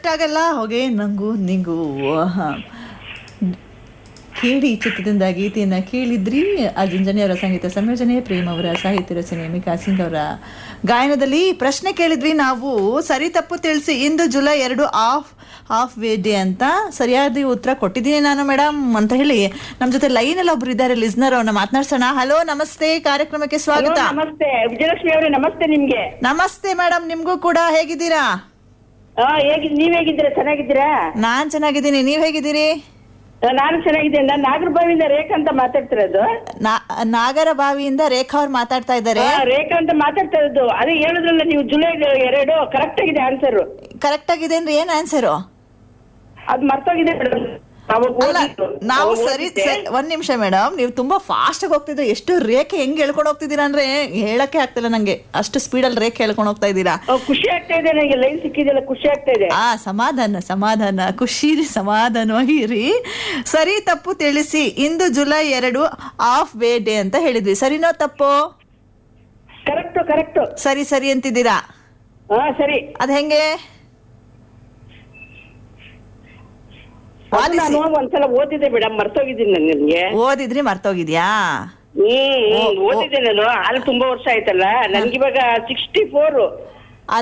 ಆಗಲ್ಲ ಹೋಗೆ ನಂಗು ನಿಂಗು ಆಹಾ. ಕೇಳಿ ಚಿತ್ರದಿಂದ ಗೀತೆಯನ್ನ ಕೇಳಿದ್ರಿ ಅರ್ಜುನ್ ಅವರ ಸಂಗೀತ ಸಂಯೋಜನೆ ಪ್ರೇಮ್ ಅವರ ಸಾಹಿತ್ಯ ರಚನೆ ಮಿಕಾ ಸಿಂಗ್ ಅವರ ಗಾಯನದಲ್ಲಿ ಪ್ರಶ್ನೆ ಕೇಳಿದ್ವಿ ನಾವು ಸರಿ ತಪ್ಪು ತಿಳಿಸಿ ಇಂದು ಜುಲೈ ಎರಡು ಆಫ್ ಹಾಫ್ ವೇ ಡೇ ಅಂತ ಸರಿಯಾದ ಉತ್ತರ ಕೊಟ್ಟಿದ್ದೀನಿ ನಾನು ಮೇಡಮ್ ಅಂತ ಹೇಳಿ ನಮ್ಮ ಜೊತೆ ಲೈನ್ ಅಲ್ಲಿ ಒಬ್ರು ಇದ್ದಾರೆ ಲಿಸ್ನರ್ ಅವ್ರನ್ನ ಮಾತನಾಡ್ಸೋಣ ಹಲೋ ನಮಸ್ತೆ ಕಾರ್ಯಕ್ರಮಕ್ಕೆ ಸ್ವಾಗತ ಹಲೋ, ನಮಸ್ತೆ ವಿಜಯಲಕ್ಷ್ಮಿ ಅವರೇ ನಮಸ್ತೆ ನಿಮ್ಗೆ ನಮಸ್ತೆ ಮೇಡಮ್ ನಿಮ್ಗೂ ಕೂಡ ಹೇಗಿದ್ದೀರಾ ಹಾ ಹೇಗಿ ನೀವ್ ಹೇಗಿದ್ದೀರಾ ಚೆನ್ನಾಗಿದ್ದೀರಾ ನಾನ್ ಚೆನ್ನಾಗಿದ್ದೀನಿ ನೀವ್ ಹೇಗಿದ್ದೀರಿ ಆ, ನಾನು ಚೆನ್ನಾಗಿದ್ದೀನಿ ನಾನು ನಾಗರಬಾವಿಯಿಂದ ರೇಖಾ ಅಂತ ಮಾತಾಡ್ತಿರೋದು ನಾ- ನಾಗರ ಬಾವಿಯಿಂದ ರೇಖಾ ಅವ್ರು ಮಾತಾಡ್ತಾ ಇದ್ದಾರೆ ಆ, ರೇಖಾ ಅಂತ ಮಾತಾಡ್ತಾ ಇರೋದು ಅದೇ ಹೇಳಿದ್ರಲ್ಲ ನೀವು ಜುಲೈ ಎರಡು ಕರೆಕ್ಟ್ ಆಗಿದೆ ಆನ್ಸರ್ ಕರೆಕ್ಟ್ ಆಗಿದೆ ಅಂದ್ರೆ ಏನ್ ಆನ್ಸರು ಅದ್ ಮರ್ತೋಗಿದೆ ಮೇಡಮ್ ಅಲ್ಲ ನಾವು ಸರಿ ಸ- ಒಂದ್ ನಿಮಿಷ ಮೇಡಮ್ ನೀವು ತುಂಬಾ ಫಾಸ್ಟ್ ಆಗಿ ಹೋಗ್ತಿದ್ರೆ ಎಷ್ಟು ರೇಖೆ ಹೆಂಗ್ ಹೇಳ್ಕೊಂಡು ಹೋಗ್ತಿದ್ದೀರಾ ಅಂದ್ರೆ ಹೇಳಕ್ಕೆ ಆಗ್ತಿಲ್ಲ ನಂಗೆ ಅಷ್ಟು ಸ್ಪೀಡಲ್ಲಿ ರೇಖೆ ಹೇಳ್ಕೊಂಡು ಹೋಗ್ತಾ ಇದ್ದೀರಾ ಖುಷಿ ಆಗ್ತಾ ಇದೆ ನನಗೆ ಲೈನ್ ಸಿಕ್ಕಿದೆಲ್ಲ ಖುಷಿ ಆಗ್ತಾ ಇದೆ ಆ ಸಮಾಧಾನ ಸಮಾಧಾನ ಖುಷಿ ಸಮಾಧಾನವಾಗಿ ಇರಿ ಸರಿ ತಪ್ಪು ತಿಳಿಸಿ ಇಂದು ಜುಲೈ ಎರಡು ಆಫ್ ವೇ ಡೇ ಅಂತ ಹೇಳಿದ್ವಿ ಸರಿನೋ ತಪ್ಪು ಕರೆಕ್ಟ್ ಕರೆಕ್ಟ್ ಸರಿ ಸರಿ ಅಂತಿದ್ದೀರಾ ಹಾ ಸರಿ ಅದ್ ಹೆಂಗೆ ಅದು ವಾದಿಸಿ. ನಾನು ಒಂದ್ಸಲ ಓದಿದ್ದೆ ಮೇಡಮ್ ಮರ್ತೋಗಿದ್ದೀನಿ ನಾನು ನಿಮ್ಗೆ ಓದಿದ್ರಿ ಮರ್ತೋಗಿದ್ಯಾ ಹ್ಮ್ ಹ್ಮ್, ಓದಿದ್ದೆ ನಾನು ಅಲ್ಲಿ ತುಂಬಾ ವರ್ಷ ಆಯ್ತಲ್ಲ ನನ್ಗೆ ಇವಾಗ ಸಿಕ್ಸ್ಟಿ ಫೋರ್